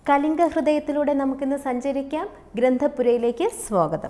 കലിംഗ ഹൃദയത്തിലൂടെ നമുക്കിന്ന് സഞ്ചരിക്കാം ഗ്രന്ഥപുരയിലേക്ക് സ്വാഗതം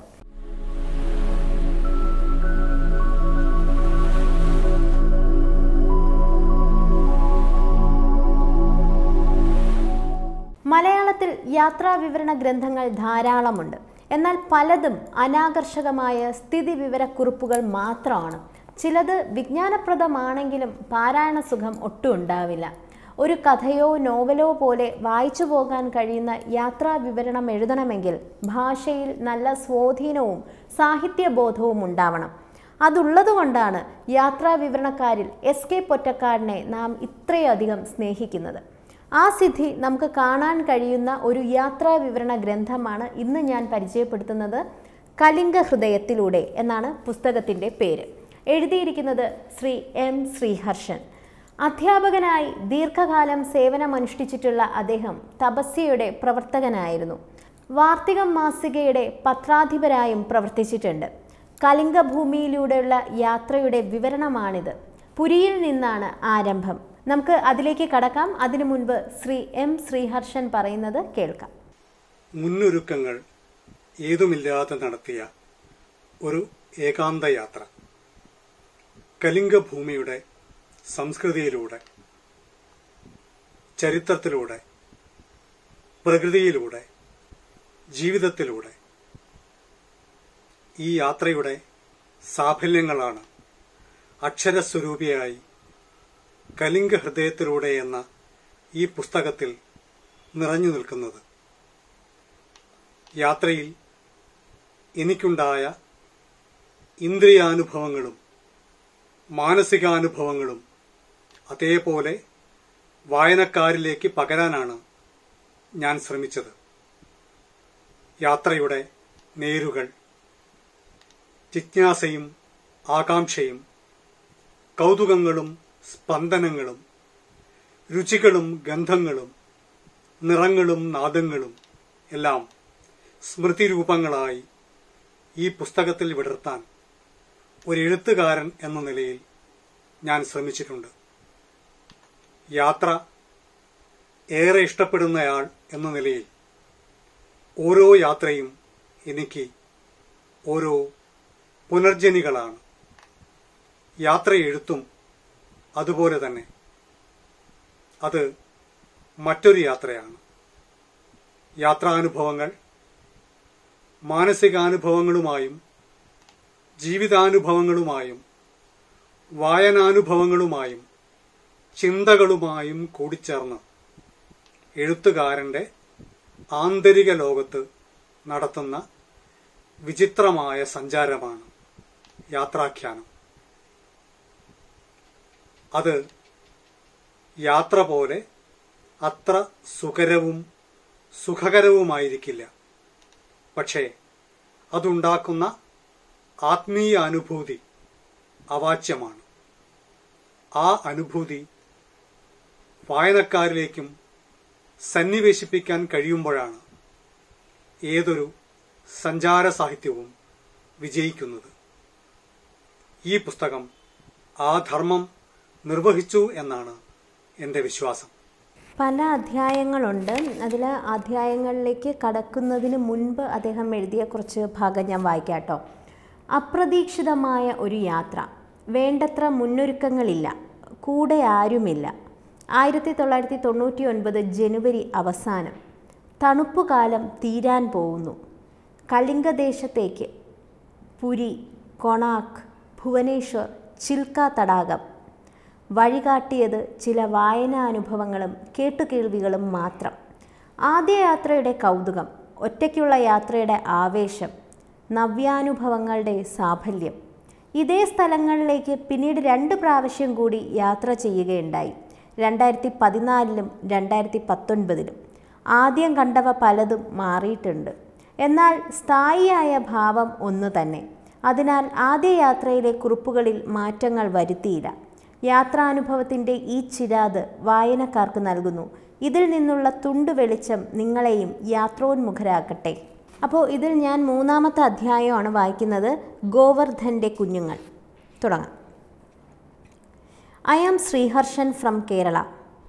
മലയാളത്തിൽ യാത്രാ വിവരണ ഗ്രന്ഥങ്ങൾ ധാരാളമുണ്ട് എന്നാൽ പലതും അനാകർഷകമായ സ്ഥിതി വിവരക്കുറിപ്പുകൾ മാത്രമാണ് ചിലത് വിജ്ഞാനപ്രദമാണെങ്കിലും പാരായണ സുഖം ഒട്ടും ഉണ്ടാവില്ല ഒരു കഥയോ നോവലോ പോലെ വായിച്ചു പോകാൻ കഴിയുന്ന യാത്രാ വിവരണം എഴുതണമെങ്കിൽ ഭാഷയിൽ നല്ല സ്വാധീനവും സാഹിത്യബോധവും ഉണ്ടാവണം അതുള്ളതുകൊണ്ടാണ് യാത്രാ വിവരണക്കാരിൽ എസ് കെ പൊറ്റക്കാടിനെ നാം ഇത്രയധികം സ്നേഹിക്കുന്നത് ആ സിദ്ധി നമുക്ക് കാണാൻ കഴിയുന്ന ഒരു യാത്രാ വിവരണ ഗ്രന്ഥമാണ് ഇന്ന് ഞാൻ പരിചയപ്പെടുത്തുന്നത് കലിംഗ ഹൃദയത്തിലൂടെ എന്നാണ് പുസ്തകത്തിൻ്റെ പേര് എഴുതിയിരിക്കുന്നത് ശ്രീ എം ശ്രീഹർഷൻ അധ്യാപകനായി ദീർഘകാലം സേവനമനുഷ്ഠിച്ചിട്ടുള്ള അദ്ദേഹം തപസ്യയുടെ പ്രവർത്തകനായിരുന്നു വാർത്തികം മാസികയുടെ പത്രാധിപരായും പ്രവർത്തിച്ചിട്ടുണ്ട് കലിംഗഭൂമിയിലൂടെയുള്ള യാത്രയുടെ വിവരണമാണിത് പുരിയിൽ നിന്നാണ് ആരംഭം നമുക്ക് അതിലേക്ക് കടക്കാം അതിനു മുൻപ് ശ്രീ എം ശ്രീഹർഷൻ പറയുന്നത് കേൾക്കാം മുന്നൊരുക്കങ്ങൾ ഏതുമില്ലാതെ നടത്തിയ ഒരു ഏകാന്ത യാത്ര കലിംഗഭൂമിയുടെ സംസ്കൃതിയിലൂടെ ചരിത്രത്തിലൂടെ പ്രകൃതിയിലൂടെ ജീവിതത്തിലൂടെ ഈ യാത്രയുടെ സാഫല്യങ്ങളാണ് അക്ഷരസ്വരൂപിയായി കലിംഗ ഹൃദയത്തിലൂടെ എന്ന ഈ പുസ്തകത്തിൽ നിറഞ്ഞു നിൽക്കുന്നത് യാത്രയിൽ എനിക്കുണ്ടായ ഇന്ദ്രിയാനുഭവങ്ങളും മാനസികാനുഭവങ്ങളും അതേപോലെ വായനക്കാരിലേക്ക് പകരാനാണ് ഞാൻ ശ്രമിച്ചത് യാത്രയുടെ നേരുകൾ ജിജ്ഞാസയും ആകാംക്ഷയും കൗതുകങ്ങളും സ്പന്ദനങ്ങളും രുചികളും ഗന്ധങ്ങളും നിറങ്ങളും നാദങ്ങളും എല്ലാം സ്മൃതിരൂപങ്ങളായി ഈ പുസ്തകത്തിൽ വിടർത്താൻ ഒരു എഴുത്തുകാരൻ എന്ന നിലയിൽ ഞാൻ ശ്രമിച്ചിട്ടുണ്ട് യാത്ര ഏറെ ഇഷ്ടപ്പെടുന്നയാൾ എന്ന നിലയിൽ ഓരോ യാത്രയും എനിക്ക് ഓരോ പുനർജനികളാണ് യാത്ര എഴുത്തും അതുപോലെ തന്നെ അത് മറ്റൊരു യാത്രയാണ് യാത്രാനുഭവങ്ങൾ മാനസികാനുഭവങ്ങളുമായും ജീവിതാനുഭവങ്ങളുമായും വായനാനുഭവങ്ങളുമായും ചിന്തകളുമായും കൂടിച്ചേർന്ന് എഴുത്തുകാരന്റെ ആന്തരിക ലോകത്ത് നടത്തുന്ന വിചിത്രമായ സഞ്ചാരമാണ് യാത്രാഖ്യാനം അത് യാത്ര പോലെ അത്ര സുഖരവും സുഖകരവുമായിരിക്കില്ല പക്ഷേ അതുണ്ടാക്കുന്ന ആത്മീയ അനുഭൂതി അവാച്യമാണ് ആ അനുഭൂതി വായനക്കാരിലേക്കും സന്നിവേശിപ്പിക്കാൻ കഴിയുമ്പോഴാണ് ഏതൊരു സഞ്ചാര സാഹിത്യവും വിജയിക്കുന്നത് ഈ പുസ്തകം ആ ധർമ്മം നിർവഹിച്ചു എന്നാണ് എൻ്റെ വിശ്വാസം പല അധ്യായങ്ങളുണ്ട് അതിൽ അധ്യായങ്ങളിലേക്ക് കടക്കുന്നതിന് മുൻപ് അദ്ദേഹം എഴുതിയ കുറച്ച് ഭാഗം ഞാൻ വായിക്കാം കേട്ടോ അപ്രതീക്ഷിതമായ ഒരു യാത്ര വേണ്ടത്ര മുന്നൊരുക്കങ്ങളില്ല കൂടെ ആരുമില്ല ആയിരത്തി തൊള്ളായിരത്തി തൊണ്ണൂറ്റി ഒൻപത് ജനുവരി അവസാനം തണുപ്പുകാലം തീരാൻ പോകുന്നു കലിംഗദേശത്തേക്ക് പുരി കൊണാക്ക് ഭുവനേശ്വർ ചിൽക്ക തടാകം വഴികാട്ടിയത് ചില വായനാനുഭവങ്ങളും കേട്ടുകേൾവികളും മാത്രം ആദ്യ യാത്രയുടെ കൗതുകം ഒറ്റയ്ക്കുള്ള യാത്രയുടെ ആവേശം നവ്യാനുഭവങ്ങളുടെ സാഫല്യം ഇതേ സ്ഥലങ്ങളിലേക്ക് പിന്നീട് രണ്ട് പ്രാവശ്യം കൂടി യാത്ര ചെയ്യുകയുണ്ടായി രണ്ടായിരത്തി പതിനാലിലും രണ്ടായിരത്തി പത്തൊൻപതിലും ആദ്യം കണ്ടവ പലതും മാറിയിട്ടുണ്ട് എന്നാൽ സ്ഥായിയായ ഭാവം ഒന്നു തന്നെ അതിനാൽ ആദ്യ യാത്രയിലെ കുറിപ്പുകളിൽ മാറ്റങ്ങൾ വരുത്തിയില്ല യാത്രാനുഭവത്തിൻ്റെ ഈ ചിരാത് വായനക്കാർക്ക് നൽകുന്നു ഇതിൽ നിന്നുള്ള തുണ്ട് വെളിച്ചം നിങ്ങളെയും യാത്രോന്മുഖരാക്കട്ടെ അപ്പോൾ ഇതിൽ ഞാൻ മൂന്നാമത്തെ അധ്യായമാണ് വായിക്കുന്നത് ഗോവർദ്ധൻ്റെ കുഞ്ഞുങ്ങൾ തുടങ്ങാം I am Sreeharshan from Kerala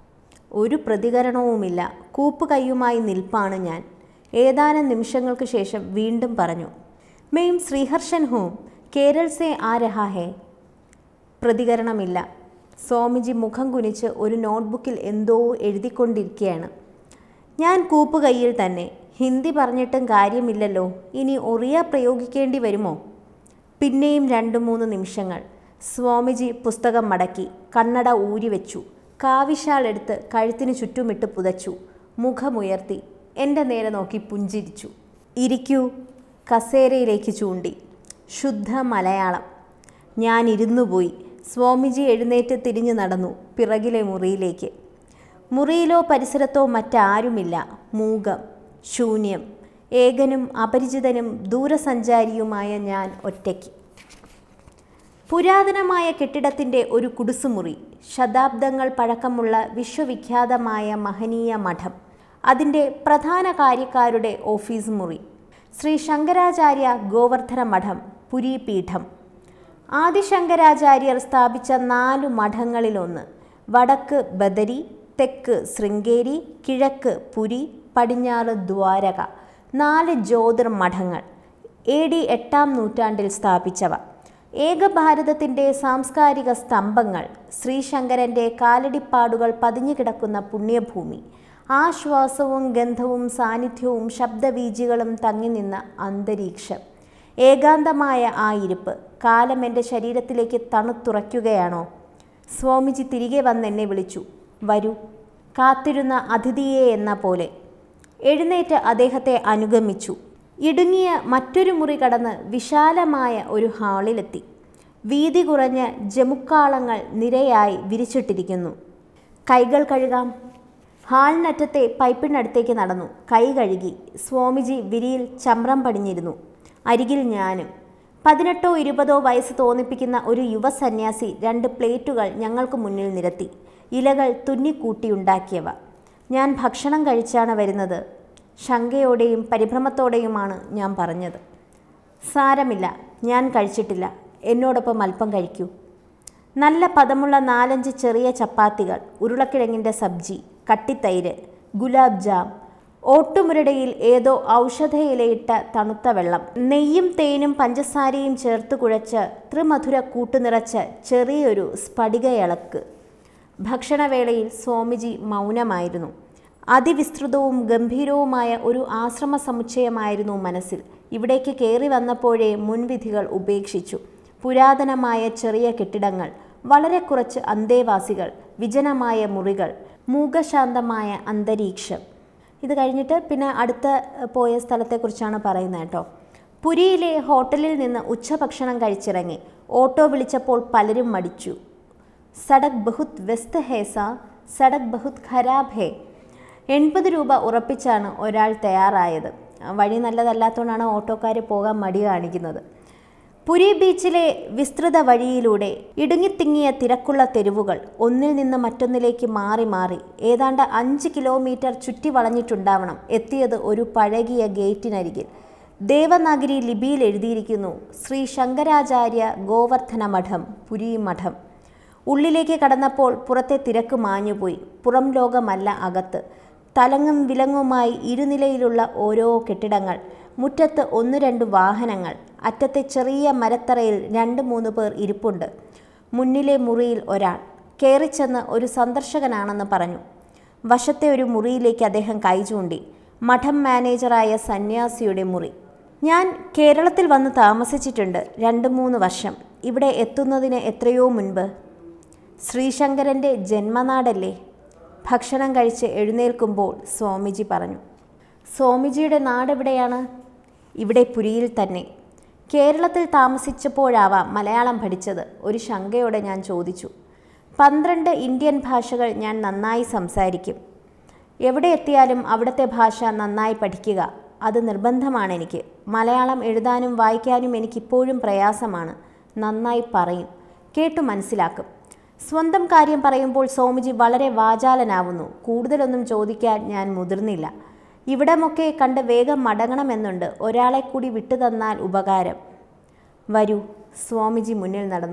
ഒരു പ്രതികരണവുമില്ല കൂപ്പ് കൈയുമായി നിൽപ്പാണ് ഞാൻ ഏതാനും നിമിഷങ്ങൾക്ക് ശേഷം വീണ്ടും പറഞ്ഞു മെയിം ശ്രീഹർഷൻ ഹൂം കേരൾ സേ ആ രഹാ ഹേ പ്രതികരണമില്ല സ്വാമിജി മുഖം കുനിച്ച് ഒരു നോട്ട്ബുക്കിൽ എന്തോ എഴുതിക്കൊണ്ടിരിക്കുകയാണ് ഞാൻ കൂപ്പ് കയ്യിൽ തന്നെ ഹിന്ദി പറഞ്ഞിട്ടും കാര്യമില്ലല്ലോ ഇനി ഒറിയ പ്രയോഗിക്കേണ്ടി വരുമോ പിന്നെയും രണ്ട് മൂന്ന് നിമിഷങ്ങൾ സ്വാമിജി പുസ്തകം മടക്കി കണ്ണട ഊരി വെച്ചു കാവിശാൾ എടുത്ത് കഴുത്തിന് ചുറ്റുമിട്ട് പുതച്ചു മുഖമുയർത്തി എൻ്റെ നേരെ നോക്കി പുഞ്ചിരിച്ചു ഇരിക്കൂ കസേരയിലേക്ക് ചൂണ്ടി ശുദ്ധ മലയാളം ഞാൻ ഇരുന്നുപോയി സ്വാമിജി എഴുന്നേറ്റ് തിരിഞ്ഞു നടന്നു പിറകിലെ മുറിയിലേക്ക് മുറിയിലോ പരിസരത്തോ മറ്റാരുമില്ല മൂകം ശൂന്യം ഏകനും അപരിചിതനും ദൂരസഞ്ചാരിയുമായ ഞാൻ ഒറ്റയ്ക്ക് പുരാതനമായ കെട്ടിടത്തിൻ്റെ ഒരു കുടുസുമുറി ശതാബ്ദങ്ങൾ പഴക്കമുള്ള വിശ്വവിഖ്യാതമായ മഹനീയ മഠം അതിൻ്റെ പ്രധാന കാര്യക്കാരുടെ ഓഫീസ് മുറി ശ്രീ ശങ്കരാചാര്യ ഗോവർദ്ധന മഠം പുരീപീഠം ആദിശങ്കരാചാര്യർ സ്ഥാപിച്ച നാലു മഠങ്ങളിലൊന്ന് വടക്ക് ബദരി തെക്ക് ശൃംഗേരി കിഴക്ക് പുരി പടിഞ്ഞാറ് ദ്വാരക നാല് ജ്യോതിർമഠങ്ങൾ എ ഡി എട്ടാം നൂറ്റാണ്ടിൽ സ്ഥാപിച്ചവ ഏകഭാരതത്തിൻ്റെ സാംസ്കാരിക സ്തംഭങ്ങൾ ശ്രീശങ്കരൻ്റെ കാലടിപ്പാടുകൾ പതിഞ്ഞു കിടക്കുന്ന പുണ്യഭൂമി ആശ്വാസവും ഗന്ധവും സാന്നിധ്യവും ശബ്ദവീജികളും തങ്ങി നിന്ന അന്തരീക്ഷം ഏകാന്തമായ ആ ഇരിപ്പ് കാലം എൻ്റെ ശരീരത്തിലേക്ക് തണുത്തുറയ്ക്കുകയാണോ സ്വാമിജി തിരികെ വന്ന് എന്നെ വിളിച്ചു വരൂ കാത്തിരുന്ന അതിഥിയെ എന്ന പോലെ എഴുന്നേറ്റ് അദ്ദേഹത്തെ അനുഗമിച്ചു ഇടുങ്ങിയ മറ്റൊരു മുറി കടന്ന് വിശാലമായ ഒരു ഹാളിലെത്തി വീതി കുറഞ്ഞ ജമുക്കാളങ്ങൾ നിരയായി വിരിച്ചിട്ടിരിക്കുന്നു കൈകൾ കഴുകാം ഹാളിനറ്റത്തെ പൈപ്പിനടുത്തേക്ക് നടന്നു കൈ കഴുകി സ്വാമിജി വിരിയിൽ ചമ്രം പടിഞ്ഞിരുന്നു അരികിൽ ഞാനും പതിനെട്ടോ ഇരുപതോ വയസ്സ് തോന്നിപ്പിക്കുന്ന ഒരു യുവസന്യാസി രണ്ട് പ്ലേറ്റുകൾ ഞങ്ങൾക്ക് മുന്നിൽ നിരത്തി ഇലകൾ തുന്നിക്കൂട്ടിയുണ്ടാക്കിയവ ഞാൻ ഭക്ഷണം കഴിച്ചാണ് വരുന്നത് ശങ്കയോടെയും പരിഭ്രമത്തോടെയുമാണ് ഞാൻ പറഞ്ഞത് സാരമില്ല ഞാൻ കഴിച്ചിട്ടില്ല എന്നോടൊപ്പം അല്പം കഴിക്കൂ നല്ല പദമുള്ള നാലഞ്ച് ചെറിയ ചപ്പാത്തികൾ ഉരുളക്കിഴങ്ങിൻ്റെ സബ്ജി കട്ടിത്തൈര് ഗുലാബ് ജാം ഓട്ടുമുരടയിൽ ഏതോ ഔഷധയിലയിട്ട തണുത്ത വെള്ളം നെയ്യും തേനും പഞ്ചസാരയും ചേർത്ത് കുഴച്ച് ത്രിമധുര കൂട്ടുനിറച്ച ചെറിയൊരു സ്ഫടികയിളക്ക് ഭക്ഷണവേളയിൽ സ്വാമിജി മൗനമായിരുന്നു അതിവിസ്തൃതവും ഗംഭീരവുമായ ഒരു ആശ്രമ സമുച്ചയമായിരുന്നു മനസ്സിൽ ഇവിടേക്ക് കയറി വന്നപ്പോഴേ മുൻവിധികൾ ഉപേക്ഷിച്ചു പുരാതനമായ ചെറിയ കെട്ടിടങ്ങൾ വളരെ കുറച്ച് അന്തേവാസികൾ വിജനമായ മുറികൾ മൂകശാന്തമായ അന്തരീക്ഷം ഇത് കഴിഞ്ഞിട്ട് പിന്നെ അടുത്ത ഏഹ്, പോയ സ്ഥലത്തെക്കുറിച്ചാണ് പറയുന്നത് കേട്ടോ പുരിയിലെ ഹോട്ടലിൽ നിന്ന് ഉച്ചഭക്ഷണം കഴിച്ചിറങ്ങി ഓട്ടോ വിളിച്ചപ്പോൾ പലരും മടിച്ചു സടക് ബഹുത് വ്യസ്ത ഹേ സാ സടക് ബഹുത് ഖരാബ് ഹേ എൺപത് രൂപ ഉറപ്പിച്ചാണ് ഒരാൾ തയ്യാറായത് വഴി നല്ലതല്ലാത്തതുകൊണ്ടാണ് ഓട്ടോക്കാർ പോകാൻ മടി കാണിക്കുന്നത് പുരി ബീച്ചിലെ വിസ്തൃത വഴിയിലൂടെ ഇടുങ്ങിത്തിങ്ങിയ തിരക്കുള്ള തെരുവുകൾ ഒന്നിൽ നിന്ന് മറ്റൊന്നിലേക്ക് മാറി മാറി ഏതാണ്ട് അഞ്ച് കിലോമീറ്റർ ചുറ്റി വളഞ്ഞിട്ടുണ്ടാവണം എത്തിയത് ഒരു പഴകിയ ഗേറ്റിനരികിൽ ദേവനാഗരി ലിപിയിൽ എഴുതിയിരിക്കുന്നു ശ്രീ ശങ്കരാചാര്യ ഗോവർദ്ധന മഠം പുരി മഠം ഉള്ളിലേക്ക് കടന്നപ്പോൾ പുറത്തെ തിരക്ക് മാഞ്ഞുപോയി പുറം ലോകമല്ല അകത്ത് തലങ്ങും വിലങ്ങുമായി ഇരുനിലയിലുള്ള ഓരോ കെട്ടിടങ്ങൾ മുറ്റത്ത് ഒന്ന് രണ്ട് വാഹനങ്ങൾ അറ്റത്തെ ചെറിയ മരത്തറയിൽ രണ്ട് മൂന്ന് പേർ ഇരിപ്പുണ്ട് മുന്നിലെ മുറിയിൽ ഒരാൾ കയറിച്ചെന്ന് ഒരു സന്ദർശകനാണെന്ന് പറഞ്ഞു വശത്തെ ഒരു മുറിയിലേക്ക് അദ്ദേഹം കൈ ചൂണ്ടി മഠം മാനേജറായ സന്യാസിയുടെ മുറി ഞാൻ കേരളത്തിൽ വന്ന് താമസിച്ചിട്ടുണ്ട് രണ്ട് മൂന്ന് വർഷം ഇവിടെ എത്തുന്നതിന് എത്രയോ മുൻപ് ശ്രീശങ്കരൻ്റെ ജന്മനാടല്ലേ ഭക്ഷണം കഴിച്ച് എഴുന്നേൽക്കുമ്പോൾ സ്വാമിജി പറഞ്ഞു സ്വാമിജിയുടെ നാടെവിടെയാണ് ഇവിടെ പുരിയിൽ തന്നെ കേരളത്തിൽ താമസിച്ചപ്പോഴാവാം മലയാളം പഠിച്ചത് ഒരു ശങ്കയോടെ ഞാൻ ചോദിച്ചു പന്ത്രണ്ട് ഇന്ത്യൻ ഭാഷകൾ ഞാൻ നന്നായി സംസാരിക്കും എവിടെ എത്തിയാലും അവിടുത്തെ ഭാഷ നന്നായി പഠിക്കുക അത് നിർബന്ധമാണ് എനിക്ക് മലയാളം എഴുതാനും വായിക്കാനും എനിക്കിപ്പോഴും പ്രയാസമാണ് നന്നായി പറയും കേട്ടു മനസ്സിലാക്കും സ്വന്തം കാര്യം പറയുമ്പോൾ സ്വാമിജി വളരെ വാചാലനാവുന്നു കൂടുതലൊന്നും ചോദിക്കാൻ ഞാൻ മുതിർന്നില്ല ഇവിടമൊക്കെ കണ്ട് വേഗം മടങ്ങണമെന്നുണ്ട് ഒരാളെ കൂടി വിട്ടു തന്നാൽ ഉപകാരം വരൂ സ്വാമിജി മുന്നിൽ നടന്നു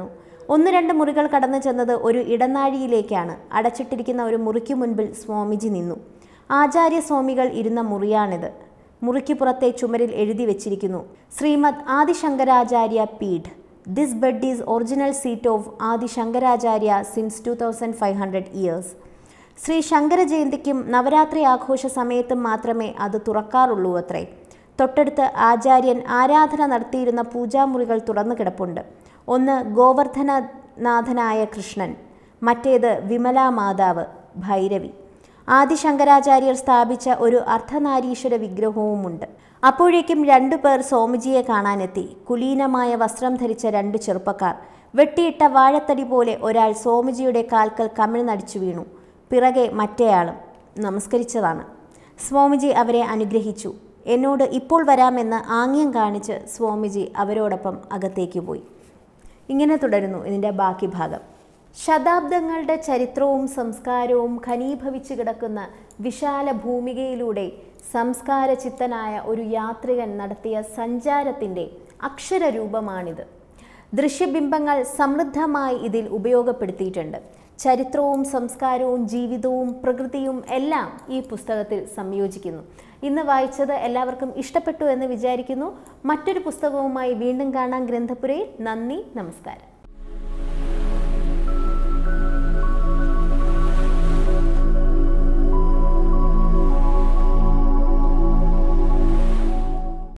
ഒന്ന് രണ്ട് മുറികൾ കടന്നു ചെന്നത് ഒരു ഇടനാഴിയിലേക്കാണ് അടച്ചിട്ടിരിക്കുന്ന ഒരു മുറിക്ക് മുൻപിൽ സ്വാമിജി നിന്നു ആചാര്യ സ്വാമികൾ ഇരുന്ന മുറിയാണിത് മുറിക്ക് പുറത്തെ ചുമരിൽ എഴുതി വെച്ചിരിക്കുന്നു Srimad Adishankaracharya Peeth this bed is original seat of Adishankaracharya since two thousand five hundred years Shri Shankara ജയന്തിക്കും നവരാത്രി ആഘോഷ സമയത്തും മാത്രമേ അത് തുറക്കാറുള്ളൂ അത്രേ തൊട്ടടുത്ത് ആചാര്യൻ ആരാധന നടത്തിയിരുന്ന പൂജാമുറികൾ തുറന്നു കിടപ്പുണ്ട് ഒന്ന് ഗോവർദ്ധനനാഥനായ കൃഷ്ണൻ മറ്റേത് വിമലാ മാതാവ് ഭൈരവി ആദിശങ്കരാചാര്യർ സ്ഥാപിച്ച ഒരു അർദ്ധനാരീശ്വര വിഗ്രഹവുമുണ്ട് അപ്പോഴേക്കും രണ്ടു പേർ സ്വാമിജിയെ കാണാനെത്തി കുലീനമായ വസ്ത്രം ധരിച്ച രണ്ട് ചെറുപ്പക്കാർ വെട്ടിയിട്ട വാഴത്തടി പോലെ ഒരാൾ സ്വാമിജിയുടെ കാൽക്കൽ കമിഴ്ന്നടിച്ചു വീണു പിറകെ മറ്റേയാളും നമസ്കരിച്ചതാണ് സ്വാമിജി അവരെ അനുഗ്രഹിച്ചു എന്നോട് ഇപ്പോൾ വരാമെന്ന് ആംഗ്യം കാണിച്ച് സ്വാമിജി അവരോടൊപ്പം അകത്തേക്ക് പോയി ഇങ്ങനെ തുടരുന്നു ഇതിൻ്റെ ബാക്കി ഭാഗം ശതാബ്ദങ്ങളുടെ ചരിത്രവും സംസ്കാരവും ഘനീഭവിച്ചു കിടക്കുന്ന വിശാല ഭൂമികയിലൂടെ സംസ്കാര ചിത്തനായ ഒരു യാത്രികൻ നടത്തിയ സഞ്ചാരത്തിൻ്റെ അക്ഷരരൂപമാണിത് ദൃശ്യബിംബങ്ങൾ സമൃദ്ധമായി ഇതിൽ ഉപയോഗപ്പെടുത്തിയിട്ടുണ്ട് ചരിത്രവും സംസ്കാരവും ജീവിതവും പ്രകൃതിയും എല്ലാം ഈ പുസ്തകത്തിൽ സംയോജിക്കുന്നു ഇന്ന് വായിച്ചത് എല്ലാവർക്കും ഇഷ്ടപ്പെട്ടു എന്ന് വിചാരിക്കുന്നു മറ്റൊരു പുസ്തകവുമായി വീണ്ടും കാണാം ഗ്രന്ഥപുരയിൽ നന്ദി നമസ്കാരം